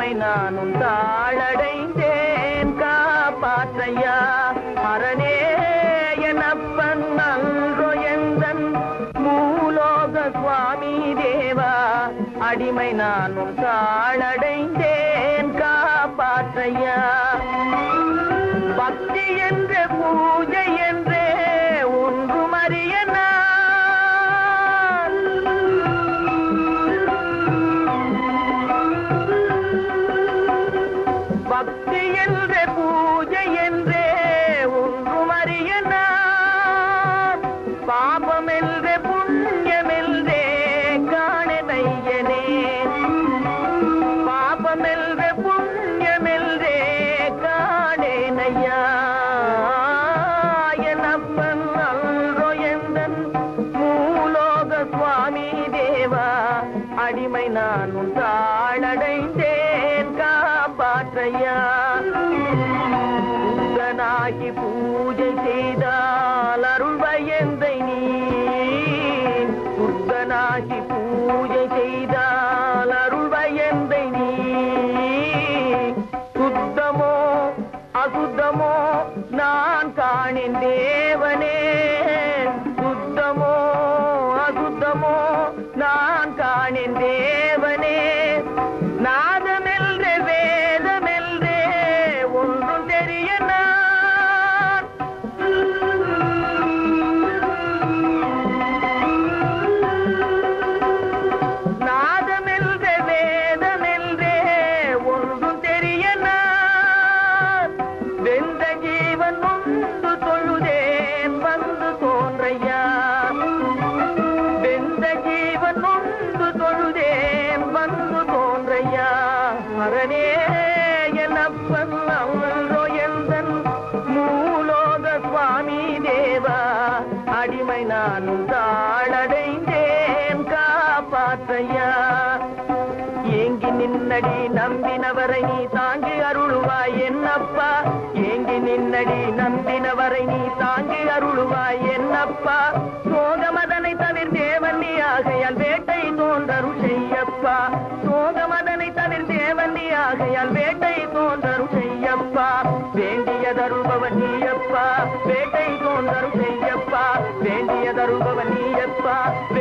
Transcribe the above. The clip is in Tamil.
அடிமை நானும் தாளடைந்தேன் காப்பாற்றையா அரணே எனப்பன் நல்கோ எந்தன் மூலோக சுவாமி தேவா அடிமை நானும் தாளடைந்தேன் காப்பாற்றையா பக்தி என்ற பூஜை என்றே ஒன்றும் அறிய நான் பக்தி என்ற பூஜை என்றே ஒன்றும் அறிய நான் பாபம் என்ற புண்ணியம் என்றே காணனையனே பாபம் என்ற புண்ணியம் என்றே காணேனையா என்னப்பன் அல்றோ எந்தன் மூலோக சுவாமி தேவா அடிமை நான் உன் தாளடைந்தேன் காப்பாற்றையா புத்தனாகி பூஜை செய்தால் அருள் பயந்தை நீ புத்தனாகி பூஜை செய்தால் அருள் பயந்தை நீ சுத்தமோ அசுத்தமோ நான் காணின் தேவனே சுத்தமோ அசுத்தமோ நான் காணின் தேவனே நாதமெல்றே வேதமெல்றே ஒன்றும் தெரிய நான் நாதமெல்றே வேதமெல்றே ஒன்றும் தெரிய நான் வெந்த ஜீவன் நொந்து தொழுதேன் வந்து தோன்றையா வெந்த ஜீவன் நொந்து தொழுதேன் வந்து தோன்றையா மரணே எனப்பன் அவ்வளோ எந்தன் மூலோக சுவாமி தேவா அடிமை நானும் தாளடைந்தேன் காப்பாற்றையா ஏங்கி நின்னடி நம்பினவரை நீ தாங்கி அருளுவாய் என்னப்பா ஏங்கி நின்னடி நம்பினவரை நீ தாங்கி அருளுவாய் என்னப்பா சோகமதனை தவிர தேவன் நீ ஆகையால் வேட்டை தோன்றரு செய்யப்பா சோகமதனை தவிர தேவன் நீ ஆகையால் வேட்டை தோன்றரு செய்யப்பா வேண்டிய தருபவன் நீயப்பா வேட்டை தோன்றரு செய்யப்பா வேண்டிய தருபவன் நீயப்பா